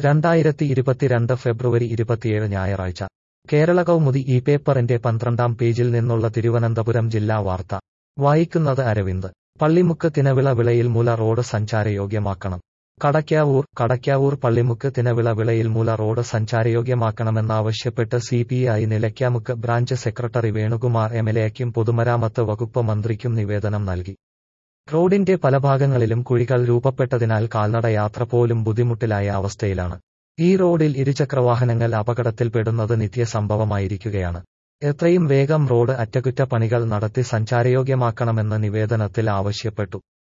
രണ്ടായിരത്തി ഇരുപത്തിരണ്ട് ഫെബ്രുവരി ഇരുപത്തിയേഴ് ഞായറാഴ്ച കേരള കൗമുദി ഈ പേപ്പറിന്റെ പന്ത്രണ്ടാം പേജിൽ നിന്നുള്ള തിരുവനന്തപുരം ജില്ലാ വാർത്ത വായിക്കുന്നത് അരവിന്ദ് പള്ളിമുക്ക് തിനവിള വിളയിൽ മൂല റോഡ് സഞ്ചാരയോഗ്യമാക്കണം കടയ്ക്കാവൂർ കടയ്ക്കാവൂർ പള്ളിമുക്ക് തിനവിള വിളയിൽ മൂല റോഡ് സഞ്ചാരയോഗ്യമാക്കണമെന്നാവശ്യപ്പെട്ട് C P I Nilakkamukku branch secretary Venukumar എംഎൽഎയ്ക്കും പൊതുമരാമത്ത് വകുപ്പ് മന്ത്രിക്കും നിവേദനം നൽകി റോഡിന്റെ പല ഭാഗങ്ങളിലും കുഴികൾ രൂപപ്പെട്ടതിനാൽ കാൽനട യാത്ര പോലും ബുദ്ധിമുട്ടിലായ അവസ്ഥയിലാണ് ഈ റോഡിൽ ഇരുചക്രവാഹനങ്ങൾ അപകടത്തിൽപ്പെടുന്നത് നിത്യസംഭവമായിരിക്കുകയാണ് എത്രയും വേഗം റോഡ് അറ്റകുറ്റപ്പണികൾ നടത്തി സഞ്ചാരയോഗ്യമാക്കണമെന്ന് നിവേദനത്തിൽ ആവശ്യപ്പെട്ടു